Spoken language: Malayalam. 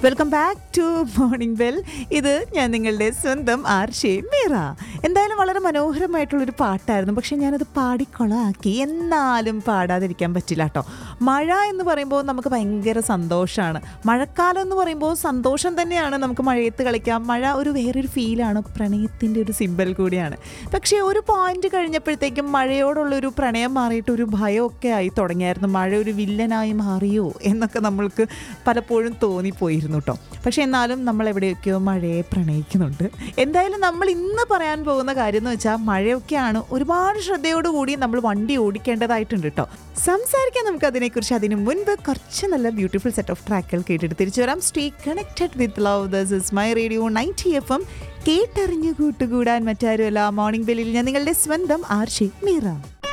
welcome back to morning bell ഇത് ഞാൻ നിങ്ങളുടെ സ്വന്തം ആർഷേ മീറ എന്തായാലും വളരെ മനോഹരമായിട്ടുള്ളൊരു പാട്ടായിരുന്നു പക്ഷെ ഞാനത് പാടിക്കൊളാക്കി എന്നാലും പാടാതിരിക്കാൻ പറ്റില്ല കേട്ടോ മഴ എന്ന് പറയുമ്പോൾ നമുക്ക് ഭയങ്കര സന്തോഷമാണ് മഴക്കാലം എന്ന് പറയുമ്പോൾ സന്തോഷം തന്നെയാണ് നമുക്ക് മഴയത്ത് കളിക്കാം മഴ ഒരു വേറൊരു ഫീലാണ് പ്രണയത്തിൻ്റെ ഒരു സിമ്പൽ കൂടിയാണ് പക്ഷേ ഒരു പോയിന്റ് കഴിഞ്ഞപ്പോഴത്തേക്കും മഴയോടുള്ളൊരു പ്രണയം മാറിയിട്ട് ഒരു ഭയമൊക്കെ ആയി തുടങ്ങിയായിരുന്നു മഴ ഒരു വില്ലനായി മാറിയോ എന്നൊക്കെ നമ്മൾക്ക് പലപ്പോഴും തോന്നിപ്പോയിരുന്നു കേട്ടോ പക്ഷെ എന്നാലും നമ്മൾ എവിടെയൊക്കെയോ മഴയെ പ്രണയിക്കുന്നുണ്ട് എന്തായാലും നമ്മൾ ഇന്ന് പറയാൻ പോകുന്ന കാര്യം എന്ന് വെച്ചാൽ മഴയൊക്കെയാണ് ഒരുപാട് ശ്രദ്ധയോടുകൂടി നമ്മൾ വണ്ടി ഓടിക്കേണ്ടതായിട്ടുണ്ട് കേട്ടോ സംസാരിക്കാൻ നമുക്ക് അതിനെക്കുറിച്ച് അതിന് മുൻപ് കുറച്ച് നല്ല ബ്യൂട്ടിഫുൾ സെറ്റ് ഓഫ് ട്രാക്കുകൾ കേട്ടിട്ട് തിരിച്ചു വരാം stay connected with love this is my radio ninety F M കേട്ടറിഞ്ഞു കൂട്ടുകൂടാൻ മറ്റാരുമല്ല മോർണിംഗ് ബെല്ലിൽ ഞാൻ നിങ്ങളുടെ സ്വന്തം ആർഷി മീറ